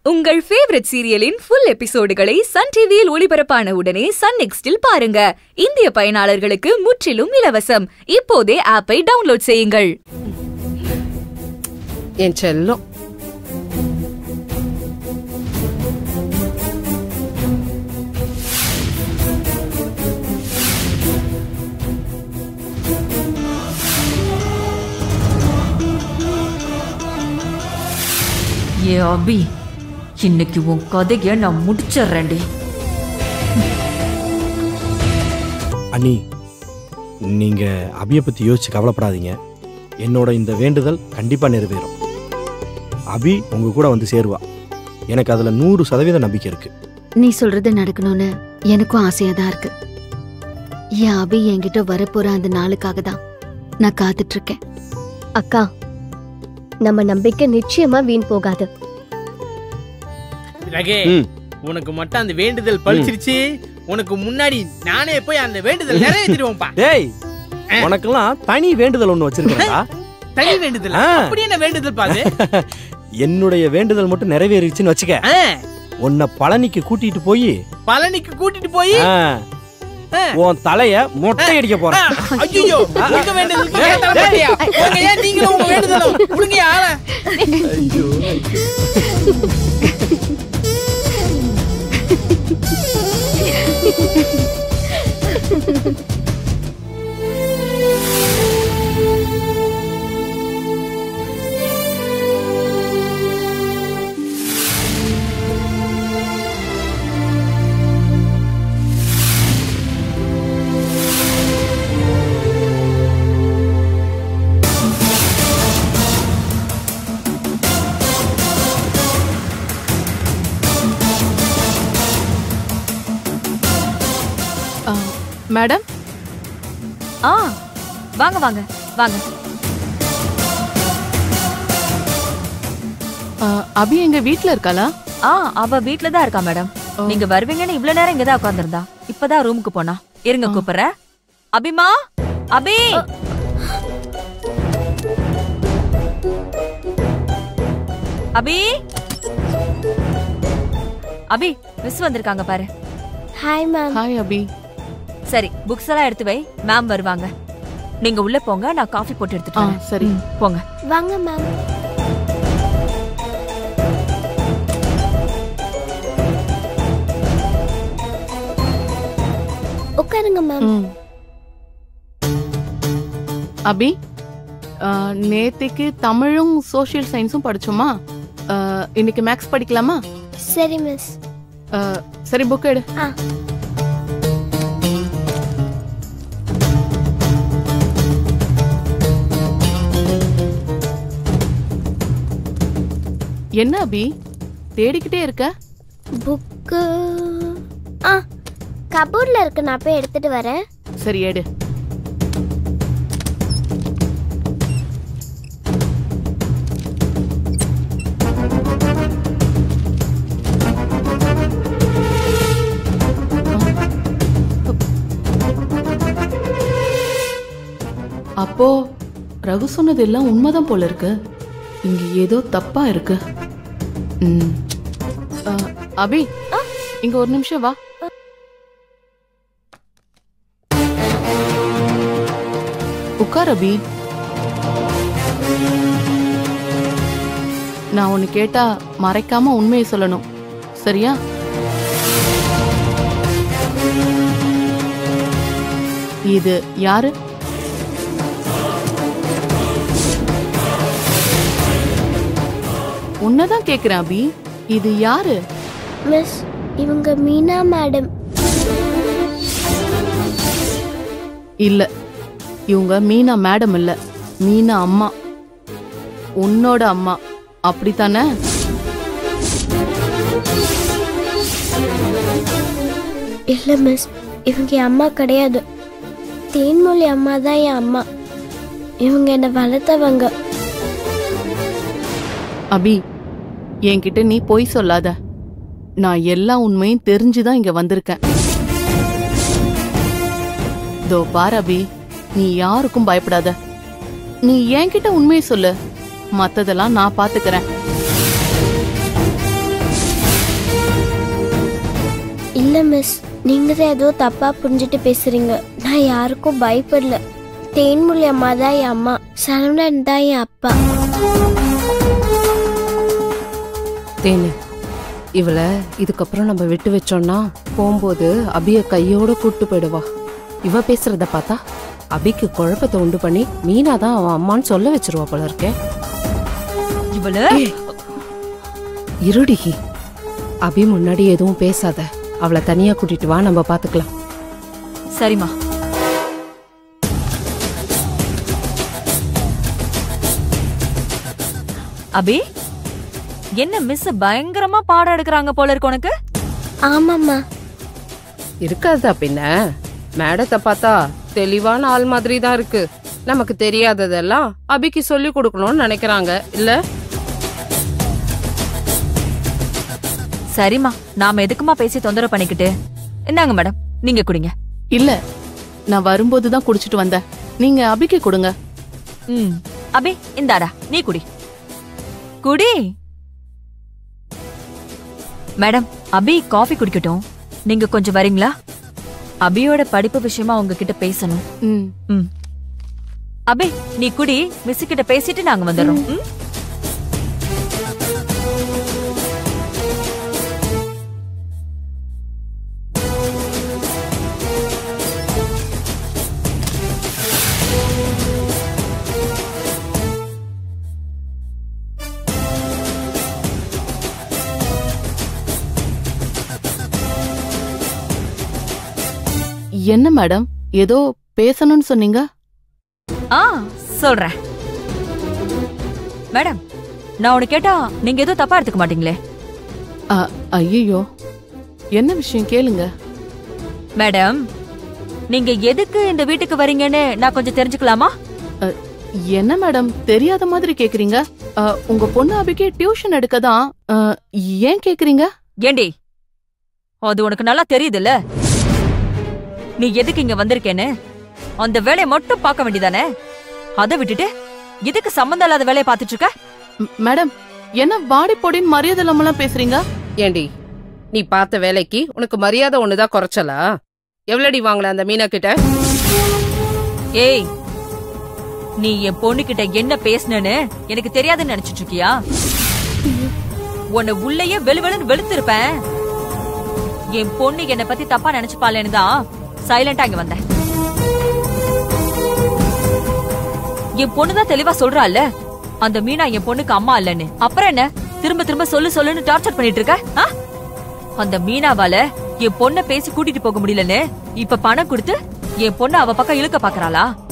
உங்கள் ஃபேவரட் சீரியலின் ஃபுல் எபிசோடுகளை சன் டிவியில் ஒளிபரப்பான உடனே சன் நெக்ஸ்டில் பாருங்க இந்திய பயனாளர்களுக்கு முற்றிலும் இலவசம் இப்போதே ஆப்பை டவுன்லோட் செய்யுங்கள் என் செல்லம் ஏ அபி இன்னைக்கு உன் கதைய நான் முடிச்சிடுறேன்டி அண்ணி நீங்க அபியை பத்தி யோசிச்சு கவலைப்படாதீங்க என்னோட இந்த வேண்டுதல் கண்டிப்பா நிறைவேறும் அபி உங்க கூட வந்து சேருவா எனக்கு அதுல நூறு சதவீத நம்பிக்கை இருக்கு நீ சொல்றது நடக்கணும்னு எனக்கும் ஆசையா தான் இருக்கு என் அபி என்கிட்ட வரப்போற அந்த நாளுக்காக தான் நான் காத்துட்டு இருக்கேன் அக்கா நம்ம நம்பிக்கை நிச்சயமா வீண் போகாது ரகே ம். உனக்கு மட்டும் அந்த வேண்டுதல் பழிச்சிருச்சு உனக்கு முன்னாடி நானே போய் அந்த வேண்டுதல் நிறைவேற்றிடுவோம்ப்பா டேய் ஆ. உனக்கெல்லாம் தனி வேண்டுதல் ஒண்ணு வச்சிருக்கா தனி வேண்டுதல் ஆ. அப்படி என்ன வேண்டுதல் பாது என்னுடைய வேண்டுதல் மட்டும் நிறைவேறிச்சுன்னு வச்சுக்க உன்னை பழனிக்கு கூட்டிட்டு போய் பழனிக்கு கூட்டிட்டு போய் உன் தலைய மொட்டை அடிக்க போறேன் ஐயோ உங்க வேண்டுதலுக்கு ஏன் தலைப்பட்டியா உங்க ஏன் நீங்களும் உங்க வேண்டுதலும் உடுங்க ஆள மேடம் ஆ வாங்க வாங்க வாங்க ஆ, அபி எங்க வீட்ல இருக்காளா ஆ அவ வீட்ல தான் இருக்கா மேடம் ஓ. நீங்க வருவீங்கன்னு இவ்ளோ நேரம் இங்க தான் உட்கார்ந்திருந்தா இப்பதான் ரூமுக்கு போனா இருங்க கூப்பிடுறேன் அபிமா அபி அபி அபி மிஸ் வந்திருக்காங்க பாரு ஹாய் மேம் ஹாய் அபி சரி புக்ஸ் எல்லாம் எடுத்து வை மேம் வருவாங்க நீங்க உள்ள போங்க நான் காஃபி போட்டு எடுத்துட்டு ஆ வரேன். சரி ம், போங்க வாங்க மேம் உட்காருங்க மேம் ம். அபி ஆ, நேத்திக்கு தமிழும் சோஷியல் சயின்ஸும் படிச்சோமா ஆ, இன்னைக்கு மேக்ஸ் படிக்கலாமா சரி மிஸ் ஆ, சரி புக் எடு ஆ. என்ன அபி தேடிக்கிட்டே இருக்க புக்கு ஆ கபோர்ட்ல இருக்கு நான் போய் எடுத்துட்டு வரேன் சரி எடு அப்போ ரகு சொன்னது எல்லாம் உண்மைதான் போல இருக்கு இங்க ஏதோ தப்பா இருக்கு ம். ஆ, அபி இங்க ஒரு நிமிஷம் வா உட்கார் அபி நான் ஒன்னு கேட்டா மறைக்காம உண்மையை சொல்லணும் சரியா இது யாரு உன்னதான் கேக்குறேன் அபி இது யாரு மிஸ் இவங்க மீனா மேடம் இல்ல இவங்க மீனா மேடம் இல்ல மீனா அம்மா உன்னோட அம்மா அப்படித்தானே இல்ல மிஸ் இவங்க என் அம்மா கிடையாது தேன்மொழி அம்மா தான் என் அம்மா இவங்க என்னை வளர்த்தவங்க அபி என்கிட்ட நீ பொய் சொல்லாத நான் எல்லா உண்மையும் தெரிஞ்சுதான் இங்க வந்திருக்கேன் தோ பார் அபி நீ யாருக்கும் பயப்படாத நீ என்கிட்ட உண்மையை சொல்லு மத்ததெல்லாம் நான் பாத்துக்கிறேன் இல்ல மிஸ் நீங்க தான் ஏதோ தப்பா புரிஞ்சுட்டு பேசுறீங்க நான் யாருக்கும் பயப்படல தேன்மொழி அம்மா தான் என் அம்மா சரவணன் தான் என் அப்பா தேனு இவளை இதுக்கப்புறம் நம்ம விட்டு வச்சோம்னா போகும்போது அபிய கையோட கூட்டு போயிடுவா இவ பேசுறத பார்த்தா அபிக்கு குழப்பத்தை உண்டு பண்ணி மீனா தான் அவன் அம்மான்னு சொல்ல வச்சிருவா போல இருக்கே இவளு இருடி அபி முன்னாடி எதுவும் பேசாத அவளை தனியா கூட்டிட்டு வா நம்ம பாத்துக்கலாம் சரிம்மா அபி என்ன மிஸ் பயங்கரமா பாடம் எடுக்கறாங்க போல இருக்கு உனக்கு ஆமாம்மா இருக்காதா பின்ன மேடத்தை பார்த்தா தெளிவான ஆள் மாதிரி தான் இருக்கு நமக்கு தெரியாததெல்லாம் அபிக்கு சொல்லி கொடுக்கணும்னு நினைக்கிறாங்க இல்ல சரிம்மா நாம எதுக்குமா பேசி தொந்தரவு பண்ணிக்கிட்டு இந்தாங்க மேடம் நீங்க குடிங்க இல்ல நான் வரும்போது தான் குடிச்சிட்டு வந்தேன் நீங்க அபிக்கு கொடுங்க ம் அபி இந்தாடா நீ குடி குடி மேடம் அபி காஃபி குடிக்கட்டும் நீங்க கொஞ்சம் வரீங்களா அபியோட படிப்பு விஷயமா உங்ககிட்ட பேசணும் ம் ம் அபி நீ குடி மிஸ் கிட்ட பேசிட்டு நாங்க வந்துடுறோம் ம்? என்ன மேடம் ஏதோ பேசணும்னு சொன்னீங்க ஆ சொல்றேன் மேடம் நான் உனக்கு கேட்டா நீங்க எதுவும் தப்பா எடுத்துக்க மாட்டீங்களே ஐயோ என்ன விஷயம் கேளுங்க மேடம் நீங்க எதுக்கு இந்த வீட்டுக்கு வரீங்கன்னு நான் கொஞ்சம் தெரிஞ்சுக்கலாமா என்ன மேடம் தெரியாத மாதிரி கேக்குறீங்க அ, உங்க பொண்ணு அபிக்கு டியூஷன் எடுக்க தான் அ, ஏன் கேக்குறீங்க ஏண்டி அது உனக்கு நல்லா தெரியுதுல்ல நீ எதுக்கு இங்க வந்திருக்கேன்னு அந்த வேலையை மட்டும் பார்க்க வேண்டியதானே அதை விட்டுட்டு எதுக்கு சம்மந்தம் இல்லாத வேலையை பார்த்துட்டு இருக்க ம், மேடம் என்ன வாடி பொடின்னு மரியாதை இல்லாமலாம் பேசுறீங்க ஏண்டி நீ பார்த்த வேலைக்கு உனக்கு மரியாதை ஒண்ணுதான் குறைச்சலா எவ்வளடி வாங்கல அந்த மீனா கிட்ட ஏய் நீ என் பொண்ணு கிட்ட என்ன பேசுனேன்னு எனக்கு தெரியாதுன்னு நினைச்சிட்டு இருக்கியா உன்னை உள்ளேயே வெளுவெளுன்னு வெளுத்திருப்பேன் என் பொண்ணு என்னை பத்தி தப்பா நினைச்சுப்பாளேன்னு தான் சைலண்டா இங்க வந்தேன் என் பொண்ணுதான் தெளிவா சொல்றாள்ல அந்த மீனா என் பொண்ணுக்கு அம்மா இல்லன்னு அப்புறம் என்ன திரும்ப திரும்ப சொல்லு சொல்லுன்னு டார்ச்சர் பண்ணிட்டு இருக்க ஆ? அந்த மீனாவால என் பொண்ண பேசி கூட்டிட்டு போக முடியலன்னு இப்ப பணம் கொடுத்து என் பொண்ணு அவ பக்கம் இழுக்க பாக்குறாளா